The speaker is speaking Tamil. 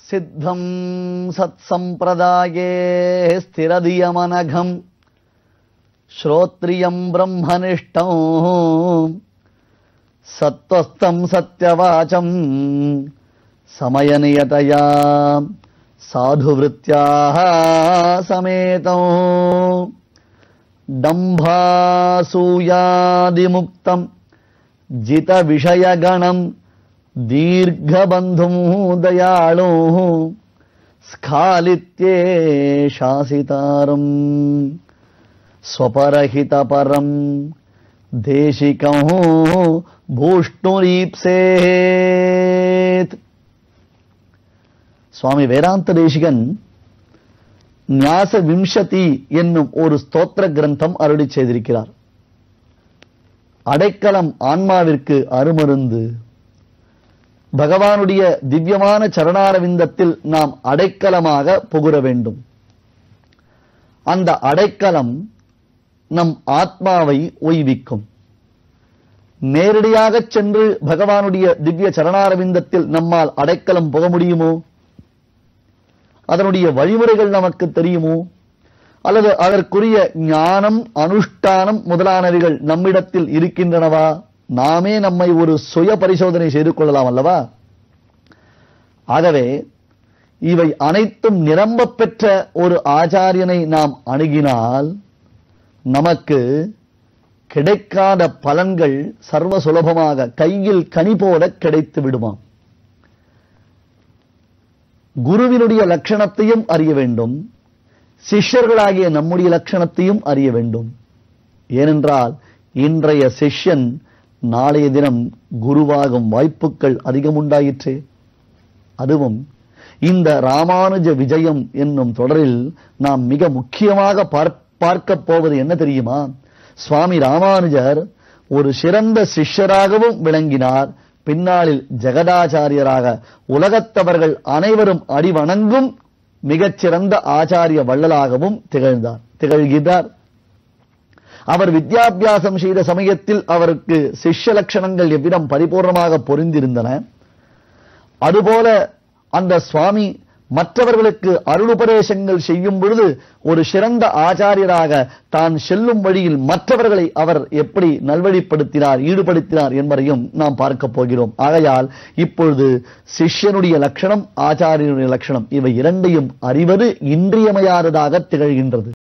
सिद्धं सत्सम्प्रदाये स्थिरधियमनघम् श्रोत्रियं ब्रह्मनिष्ठौ सत्त्वस्थं सत्यवाचम् समयनियतया साधुवृत्त्याः समेतौ डम्भासूयादिमुक्तम् जितविषयगणम् दीर्घबन्धुं दयाळु स्खालित्ये शासितारम् स्वपरहितपरम् देशिकं भूष्णुरीप्सेत् சுவாமி வேதாந்த தேசிகன் ஞாச விம்சதி என்னும் ஒரு ஸ்தோத்திர கிரந்தம் அருளி செய்திருக்கிறார் அடைக்கலம் ஆன்மாவிற்கு அருமருந்து பகவானுடைய திவ்யமான சரணாரவிந்தத்தில் நாம் அடைக்கலமாக புகுர வேண்டும் அந்த அடைக்கலம் நம் ஆத்மாவை ஓய்விக்கும் நேரடியாக சென்று பகவானுடைய திவ்ய சரணாரவிந்தத்தில் நம்மால் அடைக்கலம் புக முடியுமோ அதனுடைய வழிமுறைகள் நமக்கு தெரியுமோ அல்லது அதற்குரிய ஞானம் அனுஷ்டானம் முதலானவைகள் நம்மிடத்தில் இருக்கின்றனவா நாமே நம்மை ஒரு சுய பரிசோதனை செய்து கொள்ளலாம் அல்லவா ஆகவே இவை அனைத்தும் நிரம்ப பெற்ற ஒரு ஆச்சாரியனை நாம் அணுகினால் நமக்கு கிடைக்காத பலன்கள் சர்வ சுலபமாக கையில் கனி போல கிடைத்து விடுமாம் குருவினுடைய லட்சணத்தையும் அறிய வேண்டும் சிஷ்யர்களாகிய நம்முடைய லட்சணத்தையும் அறிய வேண்டும் ஏனென்றால் இன்றைய சிஷ்யன் நாளைய தினம் குருவாகும் வாய்ப்புகள் அதிகம் உண்டாயிற்றே அதுவும் இந்த ராமானுஜ விஜயம் என்னும் தொடரில் நாம் மிக முக்கியமாக பார்க்க போவது என்ன தெரியுமா சுவாமி ராமானுஜர் ஒரு சிறந்த சிஷ்யராகவும் விளங்கினார் பின்னாளில் ஜெகதாச்சாரியராக உலகத்தவர்கள் அனைவரும் அடிவணங்கும் மிகச்சிறந்த ஆச்சாரிய வள்ளலாகவும் திகழ்ந்தார் திகழ்கிறார் அவர் வித்யாபியாசம் செய்த சமயத்தில் அவருக்கு சிஷ்ய லட்சணங்கள் எவ்விதம் பரிபூர்ணமாக பொருந்திருந்தன அதுபோல அந்த சுவாமி மற்றவர்களுக்கு அருளுபதேசங்கள் செய்யும் பொழுது ஒரு சிறந்த ஆச்சாரியராக தான் செல்லும் வழியில் மற்றவர்களை அவர் எப்படி நல்வழிப்படுத்தினார் ஈடுபடுத்தினார் என்பதையும் நாம் பார்க்க போகிறோம் ஆகையால் இப்பொழுது சிஷ்யனுடைய லட்சணம் ஆச்சாரியனுடைய லட்சணம் இவை இரண்டையும் அறிவது இன்றியமையாததாக திகழ்கின்றது